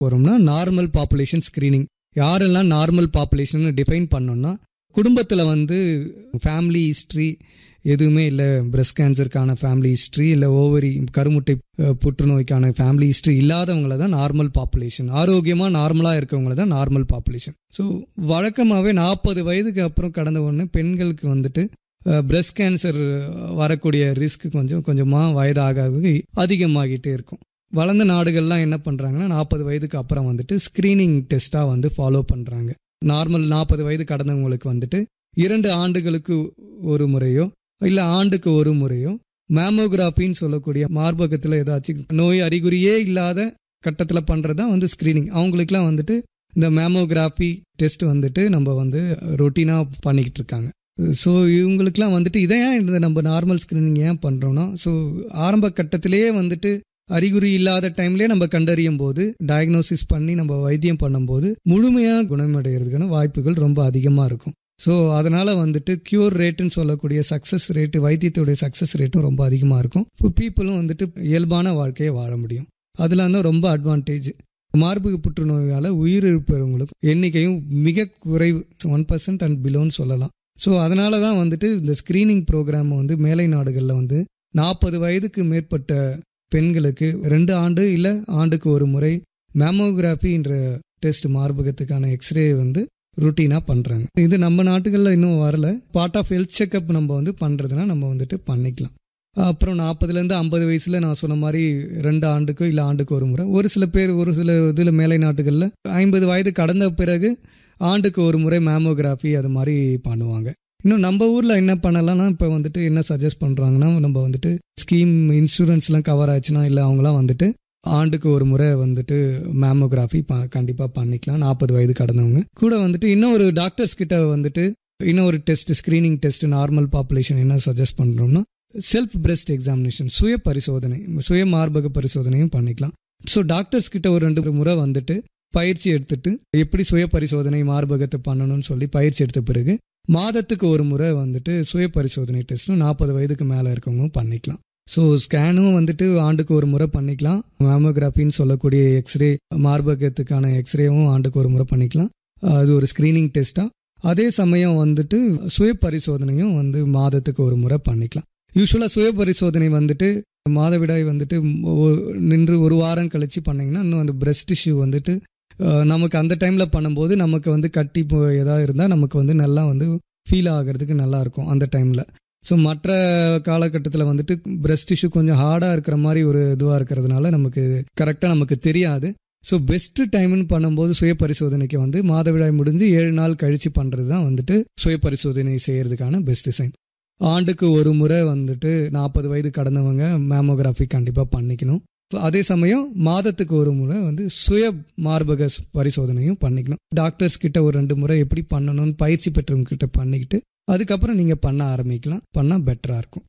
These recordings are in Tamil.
வரோம்னா நார்மல் பாப்புலேஷன் ஸ்கிரீனிங் யாரெல்லாம் நார்மல் பாப்புலேஷன் டிஃபைன் பண்ணோம்னா குடும்பத்தில் வந்து ஃபேமிலி ஹிஸ்ட்ரி எதுவுமே இல்லை பிரஸ்ட் கேன்சருக்கான ஃபேமிலி ஹிஸ்ட்ரி இல்லை ஓவரி கருமுட்டை அஹ், புற்றுநோய்க்கான ஃபேமிலி ஹிஸ்ட்ரி இல்லாதவங்கள தான் நார்மல் பாப்புலேஷன் ஆரோக்கியமாக நார்மலாக இருக்கவங்கள தான் நார்மல் பாப்புலேஷன் ஸோ வழக்கமாகவே நாற்பது வயதுக்கு அப்புறம் கடந்த உடனே பெண்களுக்கு வந்துட்டு பிரஸ்ட் கேன்சர் வரக்கூடிய ரிஸ்க் கொஞ்சம் கொஞ்சமாக வயதாக அதிகமாகிட்டே இருக்கும் வளர்ந்த நாடுகள்லாம் என்ன பண்ணுறாங்கன்னா நாற்பது வயதுக்கு அப்புறம் வந்துட்டு ஸ்க்ரீனிங் டெஸ்ட்டாக வந்து ஃபாலோ பண்ணுறாங்க நார்மல் நாற்பது வயது கடந்தவங்களுக்கு வந்துட்டு இரண்டு ஆண்டுகளுக்கு ஒரு முறையோ இல்லை ஆண்டுக்கு ஒரு முறையோ மேமோகிராஃபின்னு சொல்லக்கூடிய மார்பகத்தில் ஏதாச்சும் நோய் அறிகுறியே இல்லாத கட்டத்தில் பண்ணுறது தான் வந்து ஸ்க்ரீனிங் அவங்களுக்குலாம் வந்துட்டு இந்த மேமோகிராஃபி டெஸ்ட் வந்துட்டு நம்ம வந்து ரொட்டீனாக பண்ணிக்கிட்டு இருக்காங்க ஸோ இவங்களுக்குலாம் வந்துட்டு இதை ஏன் இந்த நம்ம நார்மல் ஸ்க்ரீனிங் ஏன் பண்ணுறோம்னா ஸோ ஆரம்ப கட்டத்திலேயே வந்துட்டு அறிகுறி இல்லாத டைம்லயே நம்ம கண்டறியும் போது டயக்னோசிஸ் பண்ணி நம்ம வைத்தியம் பண்ணும்போது முழுமையாக குணமடைகிறதுக்கான வாய்ப்புகள் ரொம்ப அதிகமாக இருக்கும் ஸோ அதனால வந்துட்டு கியூர் ரேட்டுன்னு சொல்லக்கூடிய சக்ஸஸ் ரேட்டு வைத்தியத்துடைய சக்ஸஸ் ரேட்டும் ரொம்ப அதிகமாக இருக்கும் இப்போ பீப்புளும் வந்துட்டு இயல்பான வாழ்க்கையை வாழ முடியும் அதெல்லாம் தான் ரொம்ப அட்வான்டேஜ் மார்பக புற்றுநோயால் உயிரிழப்பவங்களுக்கு எண்ணிக்கையும் மிக குறைவு ஒன் பர்சன்ட் அண்ட் பிலோன்னு சொல்லலாம் ஸோ அதனால தான் வந்துட்டு இந்த ஸ்க்ரீனிங் ப்ரோக்ராம் வந்து மேலை நாடுகளில் வந்து நாற்பது வயதுக்கு மேற்பட்ட பெண்களுக்கு ரெண்டு ஆண்டு இல்லை ஆண்டுக்கு ஒரு முறை மேமோகிராஃபின்ற டெஸ்ட் மார்பகத்துக்கான எக்ஸ்ரே வந்து ருட்டீனாக பண்ணுறாங்க இது நம்ம நாட்டுகளில் இன்னும் வரல பார்ட் ஆஃப் ஹெல்த் செக்அப் நம்ம வந்து பண்ணுறதுனா நம்ம வந்துட்டு பண்ணிக்கலாம் அப்புறம் நாற்பதுலேருந்து ஐம்பது வயசில் நான் சொன்ன மாதிரி ரெண்டு ஆண்டுக்கோ இல்லை ஆண்டுக்கு ஒரு முறை ஒரு சில பேர் ஒரு சில இதில் மேலை நாட்டுகளில் ஐம்பது வயது கடந்த பிறகு ஆண்டுக்கு ஒரு முறை மேமோகிராஃபி அது மாதிரி பண்ணுவாங்க இன்னும் நம்ம ஊரில் என்ன பண்ணலாம்னா இப்போ வந்துட்டு என்ன சஜஸ்ட் பண்ணுறாங்கன்னா நம்ம வந்துட்டு ஸ்கீம் இன்சூரன்ஸ்லாம் கவர் ஆச்சுன்னா இல்லை அவங்களாம் வந்துட்டு ஆண்டுக்கு ஒரு முறை வந்துட்டு மேமோகிராஃபி ப கண்டிப்பாக பண்ணிக்கலாம் நாற்பது வயது கடந்தவங்க கூட வந்துட்டு இன்னொரு டாக்டர்ஸ் கிட்ட வந்துட்டு இன்னொரு test screening test normal population என்ன சஜஸ்ட் பண்ணுறோம்னா செல்ஃப் பிரஸ்ட் எக்ஸாமினேஷன் சுய பரிசோதனை சுய மார்பக பரிசோதனையும் பண்ணிக்கலாம் ஸோ டாக்டர்ஸ் கிட்ட ஒரு ரெண்டு முறை வந்துட்டு பயிற்சி எடுத்துட்டு எப்படி சுய பரிசோதனை மார்பகத்தை பண்ணணும்னு சொல்லி பயிற்சி எடுத்த பிறகு மாதத்துக்கு ஒரு முறை வந்துட்டு சுய பரிசோதனை டெஸ்ட்டும் நாற்பது வயதுக்கு மேலே இருக்கவங்களும் பண்ணிக்கலாம் ஸோ ஸ்கேனும் வந்துட்டு ஆண்டுக்கு ஒரு முறை பண்ணிக்கலாம் மேமோகிராஃபின்னு சொல்லக்கூடிய எக்ஸ்ரே மார்பகத்துக்கான எக்ஸ்ரேவும் ஆண்டுக்கு ஒரு முறை பண்ணிக்கலாம் அது ஒரு ஸ்க்ரீனிங் டெஸ்ட்டாக அதே சமயம் வந்துட்டு சுய பரிசோதனையும் வந்து மாதத்துக்கு ஒரு முறை பண்ணிக்கலாம் யூஸ்வலாக சுய பரிசோதனை வந்துட்டு மாதவிடாய் வந்துட்டு ஒ- நின்று ஒரு வாரம் கழிச்சு பண்ணீங்கன்னா இன்னும் அந்த பிரஸ்ட் டிஷ்யூ வந்துட்டு அஹ், நமக்கு அந்த டைமில் பண்ணும்போது நமக்கு வந்து கட்டி போ- ஏதாவது இருந்தால் நமக்கு வந்து நல்லா வந்து ஃபீல் ஆகிறதுக்கு நல்லா இருக்கும் அந்த டைமில் ஸோ மற்ற காலகட்டத்தில் வந்துட்டு பிரஸ்ட் டிஷ்யூ கொஞ்சம் ஹார்டாக இருக்கிற மாதிரி ஒரு இதுவாக இருக்கிறதுனால நமக்கு கரெக்டாக நமக்கு தெரியாது ஸோ பெஸ்ட் டைம்னு பண்ணும்போது சுய பரிசோதனைக்கு வந்து மாதவிடாய் முடிஞ்சு ஏழு நாள் கழிச்சு பண்ணுறது தான் வந்துட்டு சுய பரிசோதனை செய்யறதுக்கான பெஸ்ட் டிசைன் ஆண்டுக்கு ஒரு முறை வந்துட்டு நாற்பது வயது கடந்தவங்க மேமோகிராஃபி கண்டிப்பாக பண்ணிக்கணும் அதே சமயம் மாதத்துக்கு ஒரு முறை வந்து சுய மார்பக ஸ்- பரிசோதனையும் பண்ணிக்கணும் டாக்டர்ஸ் கிட்ட ஒரு ரெண்டு முறை எப்படி பண்ணணும்னு பயிற்சி பெற்றவங்க கிட்ட பண்ணிக்கிட்டு அதுக்கப்புறம் நீங்கள் பண்ண ஆரம்பிக்கலாம் பண்ணால் பெட்டராக இருக்கும்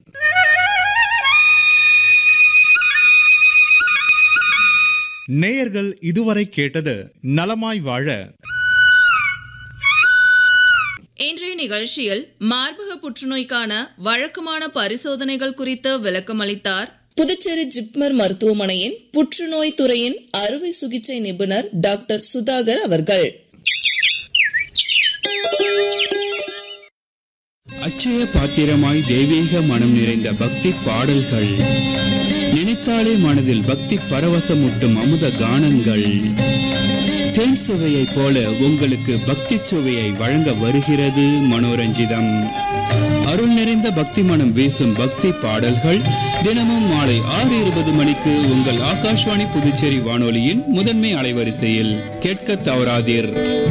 நேயர்கள் இதுவரை கேட்டது நலமாய் வாழ இன்றைய நிகழ்ச்சியில் மார்பக புற்றுநோய்க்கான வழக்கமான பரிசோதனைகள் குறித்து விளக்கமளித்தார் புதுச்சேரி ஜிப்மர் மருத்துவமனையின் புற்றுநோய் துறையின் அறுவை சிகிச்சை நிபுணர் டாக்டர் சுதாகர் அவர்கள் அச்சய பாத்திரமாய் தெய்வீக மனம் நிறைந்த பக்தி பாடல்கள் நினைத்தாலே மனதில் பக்தி பரவசமூட்டும் அமுத கானங்கள் தேன் சுவையைப் போல உங்களுக்கு பக்தி சுவையை வழங்க வருகிறது மனோரஞ்சிதம் அருள் நிறைந்த பக்தி மனம் வீசும் பக்தி பாடல்கள் தினமும் மாலை ஆறு இருபது மணிக்கு உங்கள் ஆகாஷ்வாணி புதுச்சேரி வானொலியின் முதன்மை அலைவரிசையில் கேட்க தவறாதீர்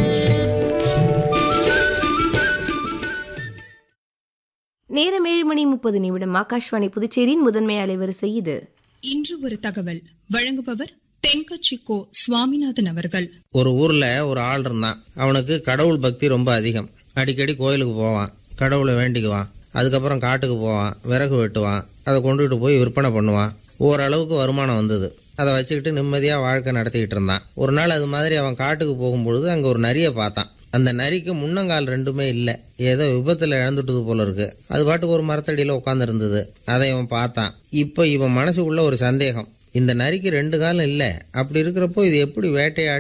நேரம் ஏழு மணி முப்பது நிமிடம் ஆகாஷ்வாணி புதுச்சேரியின் முதன்மை அலைவரிசை இது இன்று ஒரு தகவல் வழங்குபவர் தென்கட்சி கோ சுவாமிநாதன் அவர்கள் ஒரு ஊர்ல ஒரு ஆள் இருந்தான் அவனுக்கு கடவுள் பக்தி ரொம்ப அதிகம் அடிக்கடி கோயிலுக்கு போவான் கடவுளை வேண்டிக்குவான் அதுக்கப்புறம் காட்டுக்கு போவான் விறகு வெட்டுவான் அதை கொண்டுகிட்டு போய் விற்பனை பண்ணுவான் ஓரளவுக்கு வருமானம் வந்தது அதை வச்சுக்கிட்டு நிம்மதியா வாழ்க்கை நடத்திக்கிட்டு இருந்தான் ஒரு நாள் அது மாதிரி அவன் காட்டுக்கு போகும்பொழுது அங்க ஒரு நரியை பார்த்தான் அந்த நரிக்கு முன்னங்கால் ரெண்டுமே இல்லை ஏதோ விபத்துல இழந்துட்டது போல இருக்கு அது பாட்டுக்கு ஒரு மரத்தடியில உட்கார்ந்து இருந்தது அதை இவன் பார்த்தான் இப்ப இவன் மனசுக்குள்ள ஒரு சந்தேகம் இந்த நரிக்கு ரெண்டு காலம் இல்லை அப்படி இருக்கிறப்போ இது எப்படி வேட்டையாடி